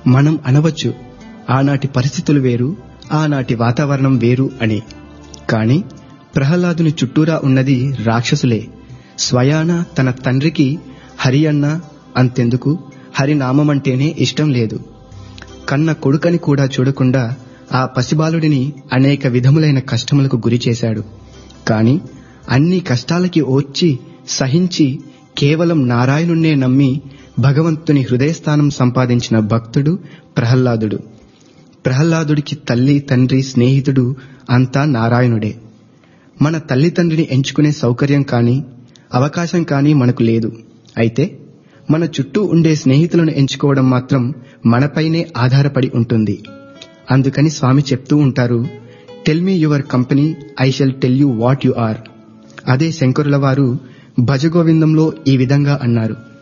మనం అనవచ్చు ఆనాటి పరిస్థితులు వేరు ఆనాటి వాతావరణం వేరు అని కాని ప్రహ్లాదుని చుట్టూరా ఉన్నది రాక్షసులే స్వయాన తన తండ్రికి హరి అన్న అంతెందుకు హరినామమంటేనే ఇష్టం లేదు కన్న కొడుకని కూడా చూడకుండా ఆ పసిబాలుడిని అనేక విధములైన కష్టములకు గురి చేశాడు కాని అన్ని కష్టాలకి ఓర్చి సహించి కేవలం నారాయణుణ్ణే నమ్మి భగవంతుని హృదయస్థానం సంపాదించిన భక్తుడు ప్రహ్లాదుడు ప్రహ్లాదుడికి తల్లి తండ్రి స్నేహితుడు అంతా నారాయణుడే మన తల్లిదండ్రిని ఎంచుకునే సౌకర్యం కానీ అవకాశం కానీ మనకు లేదు అయితే మన చుట్టూ ఉండే స్నేహితులను ఎంచుకోవడం మాత్రం మనపైనే ఆధారపడి ఉంటుంది అందుకని స్వామి చెప్తూ ఉంటారు tell me your company I shall tell you what you are అదే శంకరుల వారు భజగోవిందంలో ఈ విధంగా అన్నారు